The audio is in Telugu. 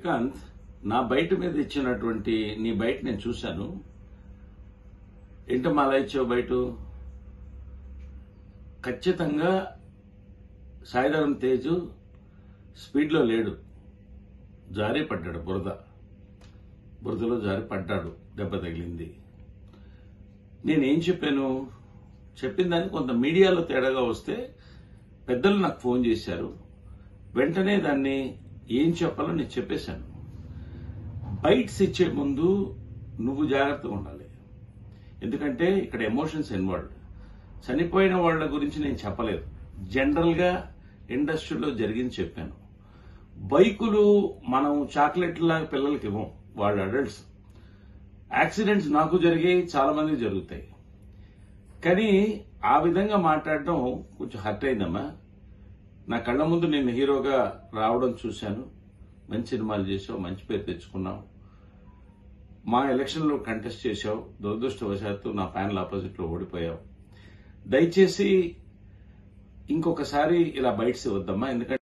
శ్రీకాంత్ నా బయట మీద ఇచ్చినటువంటి నీ బయట నేను చూశాను ఏంటమ్మా అలా ఇచ్చావు బయట ఖచ్చితంగా సాయిధరం తేజు స్పీడ్లో లేడు జారి పడ్డాడు బురద బురదలో జారి పడ్డాడు దెబ్బ తగిలింది నేనేం చెప్పాను చెప్పిన దాన్ని కొంత మీడియాలో తేడాగా వస్తే పెద్దలు నాకు ఫోన్ చేశారు వెంటనే దాన్ని ఏం చెప్పాలో నేను చెప్పేశాను బైట్స్ ఇచ్చే ముందు నువ్వు జాగ్రత్తగా ఉండాలి ఎందుకంటే ఇక్కడ ఎమోషన్స్ ఇన్వాల్వ్ చనిపోయిన వాళ్ళ గురించి నేను చెప్పలేదు జనరల్గా ఇండస్ట్రీలో జరిగింది చెప్పాను బైకులు మనం చాక్లెట్లా పిల్లలకి ఇవ్వం వాళ్ళు అడల్ట్స్ యాక్సిడెంట్స్ నాకు జరిగాయి చాలా మందికి జరుగుతాయి కానీ ఆ విధంగా మాట్లాడడం కొంచెం హర్ట్ అయిందమ్మా నా కళ్ళ ముందు నేను హీరోగా రావడం చూశాను మంచి సినిమాలు చేసావు మంచి పేరు తెచ్చుకున్నావు మా ఎలక్షన్లో కంటెస్ట్ చేశావు దురదృష్టవశాత్తు నా ప్యానల్ ఆపోజిట్లో ఓడిపోయావు దయచేసి ఇంకొకసారి ఇలా బయటసి వద్దమ్మా ఎందుకంటే